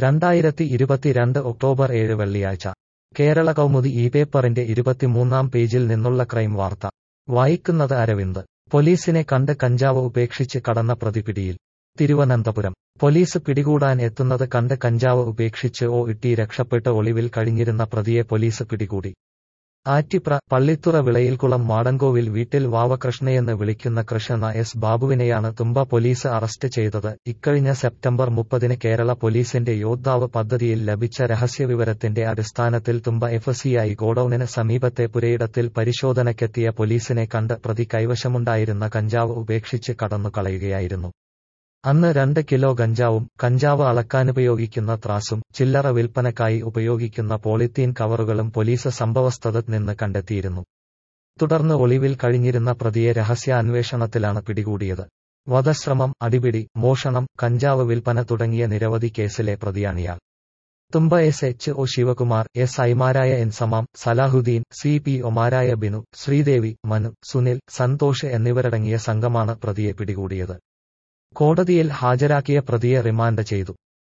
രണ്ടായിരത്തി ഇരുപത്തിരണ്ട് ഒക്ടോബർ ഏഴ് വെള്ളിയാഴ്ച കേരള കൗമുദി ഈ പേപ്പറിന്റെ ഇരുപത്തിമൂന്നാം പേജിൽ നിന്നുള്ള ക്രൈം വാർത്ത വായിക്കുന്നത് അരവിന്ദ് പോലീസിനെ കണ്ട് കഞ്ചാവ് ഉപേക്ഷിച്ച് കടന്ന പ്രതി പിടിയിൽ തിരുവനന്തപുരം പോലീസ് പിടികൂടാൻ എത്തുന്നത് കണ്ട് കഞ്ചാവ് ഉപേക്ഷിച്ച് ഓ ഇട്ടി രക്ഷപ്പെട്ട് ഒളിവിൽ കഴിഞ്ഞിരുന്ന പ്രതിയെ പോലീസ് പിടികൂടി ആറ്റിപ്ര പള്ളിത്തുറ വിളയിൽക്കുളം മാടങ്കോവിൽ വീട്ടിൽ വാവകൃഷ്ണയെന്ന് വിളിക്കുന്ന കൃഷ്ണ എസ് ബാബുവിനെയാണ് തുമ്പ പോലീസ് അറസ്റ്റ് ചെയ്തത് ഇക്കഴിഞ്ഞ സെപ്റ്റംബർ മുപ്പതിന് കേരള പോലീസിന്റെ യോദ്ധാവ് പദ്ധതിയിൽ ലഭിച്ച രഹസ്യവിവരത്തിന്റെ അടിസ്ഥാനത്തിൽ തുമ്പ എഫ് സിഐ ഗോഡൌണിന് സമീപത്തെ പുരയിടത്തിൽ പരിശോധനയ്ക്കെത്തിയ പോലീസിനെ കണ്ട് പ്രതി കൈവശമുണ്ടായിരുന്ന കഞ്ചാവ് ഉപേക്ഷിച്ച് കടന്നു കളയുകയായിരുന്നു അന്ന് രണ്ട് കിലോ ഗഞ്ചാവും കഞ്ചാവ് അളക്കാനുപയോഗിക്കുന്ന ത്രാസും ചില്ലറ വിൽപ്പനക്കായി ഉപയോഗിക്കുന്ന പോളിത്തീൻ കവറുകളും പോലീസ് സംഭവസ്ഥലത്ത് നിന്ന് കണ്ടെത്തിയിരുന്നു തുടർന്ന് ഒളിവിൽ കഴിഞ്ഞിരുന്ന പ്രതിയെ രഹസ്യാന്വേഷണത്തിലാണ് പിടികൂടിയത് വധശ്രമം അടിപിടി മോഷണം കഞ്ചാവ് വിൽപ്പന തുടങ്ങിയ നിരവധി കേസിലെ പ്രതിയാണിയാൾ Thumba S H O Sivakumar S ഐമാരായ N Samam Salahuddin C P ഒമാരായ ബിനു ശ്രീദേവി മനു സുനിൽ സന്തോഷ് എന്നിവരടങ്ങിയ സംഘമാണ് പ്രതിയെ പിടികൂടിയത് കോടതിയിൽ ഹാജരാക്കിയ പ്രതിയെ റിമാൻഡ് ചെയ്തു